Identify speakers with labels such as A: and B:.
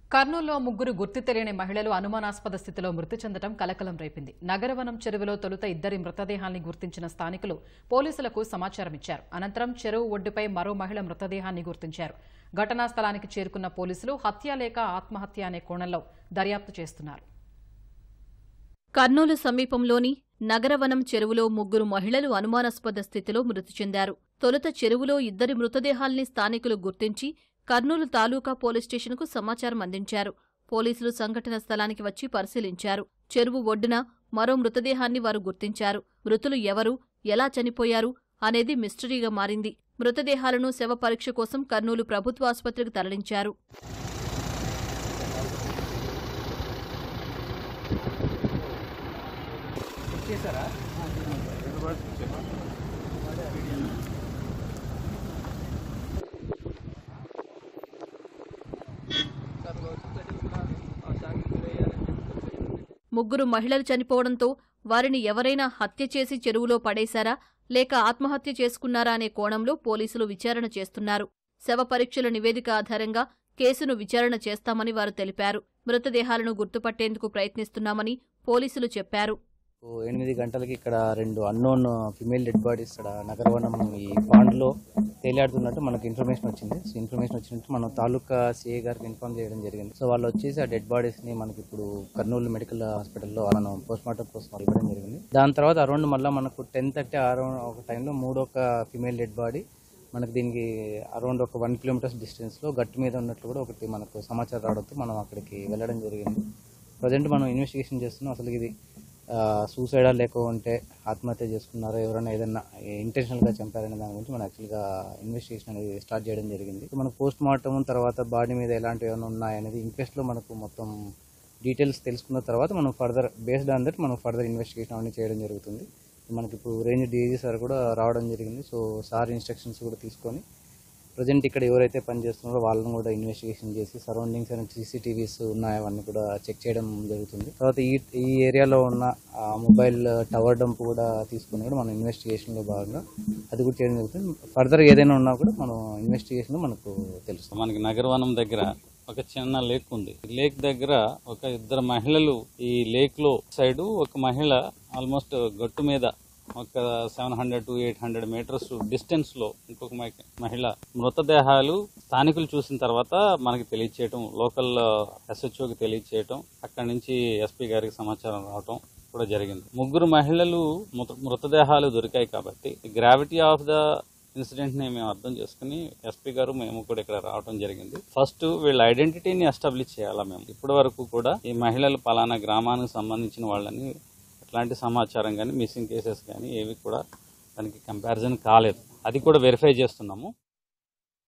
A: కర్నూలులో ముగ్గురు గుర్తు తెలియని మహిళలు అనుమానాస్పద స్థితిలో మృతి చెందడం కలకలం రేపింది నగరవనం చెరువులో తొలుత ఇద్దరి మృతదేహాల్ని గుర్తించిన స్థానికులు పోలీసులకు సమాచారం ఇచ్చారు అనంతరం చెరువు ఒడ్డుపై మరో మహిళ మృతదేహాన్ని గుర్తించారు ఘటనా స్థలానికి చేరుకున్న పోలీసులు హత్య లేక ఆత్మహత్య అనే కోణంలో దర్యాప్తు చేస్తున్నారు
B: కర్నూలు సమీపంలోని నగరవనం చెరువులో ముగ్గురు మహిళలు అనుమానాస్పద స్థితిలో మృతి చెందారు తొలుత చెరువులో ఇద్దరి మృతదేహాల్ని స్థానికులు గుర్తించి కర్నూలు తాలూకా పోలీస్ స్టేషన్కు సమాచారం అందించారు పోలీసులు సంఘటన స్థలానికి వచ్చి పరిశీలించారు చెరువు ఒడ్డున మరో మృతదేహాన్ని వారు గుర్తించారు మృతులు ఎవరు ఎలా చనిపోయారు అనేది మిస్టరీగా మారింది మృతదేహాలను శవ పరీక్ష కోసం కర్నూలు ప్రభుత్వ ఆసుపత్రికి తరలించారు ముగ్గురు మహిళలు చనిపోవడంతో వారిని ఎవరైనా హత్య చేసి చెరువులో పడేశారా లేక ఆత్మహత్య చేసుకున్నారా అనే కోణంలో పోలీసులు విచారణ చేస్తున్నారు శవ పరీక్షల నివేదిక ఆధారంగా కేసును విచారణ చేస్తామని వారు తెలిపారు మృతదేహాలను గుర్తుపట్టేందుకు ప్రయత్నిస్తున్నామని పోలీసులు చెప్పారు
C: ఓ ఎనిమిది గంటలకి ఇక్కడ రెండు అన్నోన్ ఫిమేల్ డెడ్ బాడీస్ ఇక్కడ నగరవనం ఈ పాండ్లో తేలియాడుతున్నట్టు మనకు ఇన్ఫర్మేషన్ వచ్చింది సో ఇన్ఫర్మేషన్ వచ్చినట్టు మనం తాలూకా సిఏ గారికి ఇన్ఫార్మ్ చేయడం జరిగింది సో వాళ్ళు వచ్చేసి ఆ డెడ్ బాడీస్ ని మనకి ఇప్పుడు కర్నూలు మెడికల్ హాస్పిటల్లో మనం పోస్ట్ మార్టం కోసం ఇవ్వడం జరిగింది దాని తర్వాత అరౌండ్ మళ్ళీ మనకు టెన్ థర్టీ అరౌండ్ ఒక టైంలో మూడొక ఫిమేల్ డెడ్ బాడీ మనకి దీనికి అరౌండ్ ఒక వన్ కిలోమీటర్స్ డిస్టెన్స్లో గట్టు మీద ఉన్నట్లు కూడా ఒకటి మనకు సమాచారం రావడంతో మనం అక్కడికి వెళ్ళడం జరిగింది ప్రజెంట్ మనం ఇన్వెస్టిగేషన్ చేస్తున్నాం అసలు ఇది సూసైడా లేకుంటే ఆత్మహత్య చేసుకున్నారో ఎవరైనా ఏదైనా ఇంటెన్షనల్గా చంపారనే దాని గురించి మనం యాక్చువల్గా ఇన్వెస్టిగేషన్ అనేది స్టార్ట్ చేయడం జరిగింది మనకు పోస్ట్ మార్టం తర్వాత బాడీ మీద ఎలాంటివి ఏమైనా ఉన్నాయనేది ఇంక్వెస్ట్లో మనకు మొత్తం డీటెయిల్స్ తెలుసుకున్న తర్వాత మనం ఫర్దర్ బేస్డ్ ఆన్ దట్ మనం ఫర్దర్ ఇన్వెస్టిగేషన్ అవన్నీ చేయడం జరుగుతుంది మనకి ఇప్పుడు రేంజ్ డీజీ సార్ కూడా రావడం జరిగింది సో సార్ ఇన్స్ట్రక్షన్స్ కూడా తీసుకొని ప్రజెంట్ ఇక్కడ ఎవరైతే పనిచేస్తున్నారో వాళ్ళని కూడా ఇన్వెస్టిగేషన్ చేసి సరౌండింగ్స్ అండ్ సీసీటీవీస్ ఉన్నాయో అవన్నీ కూడా చెక్ చేయడం జరుగుతుంది తర్వాత ఈ ఈ ఏరియాలో ఉన్న ఆ మొబైల్ టవర్ డంప్ కూడా తీసుకుని కూడా మనం ఇన్వెస్టిగేషన్లో భాగంగా అది కూడా చేయడం జరుగుతుంది ఫర్దర్ ఏదైనా ఉన్నా కూడా మనం ఇన్వెస్టిగేషన్లో మనకు తెలుస్తుంది
D: మనకి నగరవనం దగ్గర ఒక చిన్న లేక్ ఉంది ఈ లేక్ దగ్గర ఒక ఇద్దరు మహిళలు ఈ లేక్ లో సైడ్ ఒక మహిళ ఆల్మోస్ట్ గట్టు మీద ఒక seven hundred to eight hundred meters distance లో ఇంకొక మహి- మహిళ మృతదేహాలు స్థానికులు చూసిన తర్వాత మనకి తెలియచేయటం లోకల్ ఎస్హెచ్ఓకి తెలియచేయటం అక్కడి నుంచి ఎస్పీ గారికి సమాచారం రావటం కూడా జరిగింది ముగ్గురు మహిళలు మృత- మృతదేహాలు దొరికాయి కాబట్టి గ్రావిటీ ఆఫ్ ద ఇన్సిడెంట్ ని మేము అర్థం చేసుకుని ఎస్పీ గారు మేము కూడా ఇక్కడ రావడం జరిగింది ఫస్ట్ వీళ్ళ ఐడెంటిటీని ఎస్టాబ్లిష్ చేయాలా మేము ఇప్పటి వరకు కూడా ఈ మహిళలు పలానా గ్రామానికి సంబంధించిన వాళ్ళని ఎట్లాంటి సమాచారం కానీ మిస్సింగ్ కేసెస్ కానీ ఏవి కూడా దానికి కంపారిజన్ కాలేదు అది కూడా వెరిఫై చేస్తున్నాము